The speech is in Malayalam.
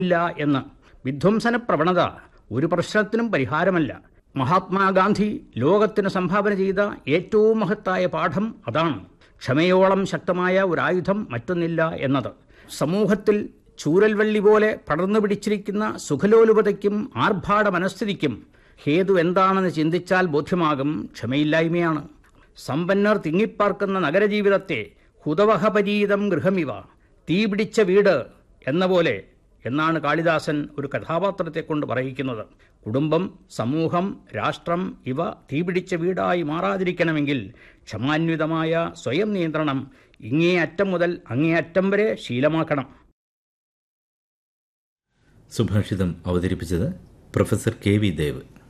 ഇല്ല എന്ന് വിധ്വംസന പ്രവണത ഒരു പ്രശ്നത്തിനും പരിഹാരമല്ല മഹാത്മാഗാന്ധി ലോകത്തിന് സംഭാവന ചെയ്ത ഏറ്റവും മഹത്തായ പാഠം അതാണ് ക്ഷമയോളം ശക്തമായ ഒരായുധം മറ്റൊന്നില്ല എന്നത് സമൂഹത്തിൽ ചൂരൽവള്ളി പോലെ പടർന്നു പിടിച്ചിരിക്കുന്ന സുഖലോലുപതയ്ക്കും ആർഭാട മനസ്ഥിതിക്കും ഹേതു എന്താണെന്ന് ചിന്തിച്ചാൽ ബോധ്യമാകും ക്ഷമയില്ലായ്മയാണ് സമ്പന്നർ തിങ്ങിപ്പാർക്കുന്ന നഗരജീവിതത്തെ ഹുതവഹപരീതം ഗൃഹമിവ തീപിടിച്ച വീട് എന്ന പോലെ എന്നാണ് കാളിദാസൻ ഒരു കഥാപാത്രത്തെ കൊണ്ട് പറയിക്കുന്നത് കുടുംബം സമൂഹം രാഷ്ട്രം ഇവ തീപിടിച്ച വീടായി മാറാതിരിക്കണമെങ്കിൽ ക്ഷമാന്വിതമായ സ്വയം നിയന്ത്രണം ഇങ്ങേ അറ്റം മുതൽ അങ്ങേ അറ്റം വരെ ശീലമാക്കണം സുഭാഷിതം അവതരിപ്പിച്ചത് പ്രൊഫസർ കെ വി ദേവ്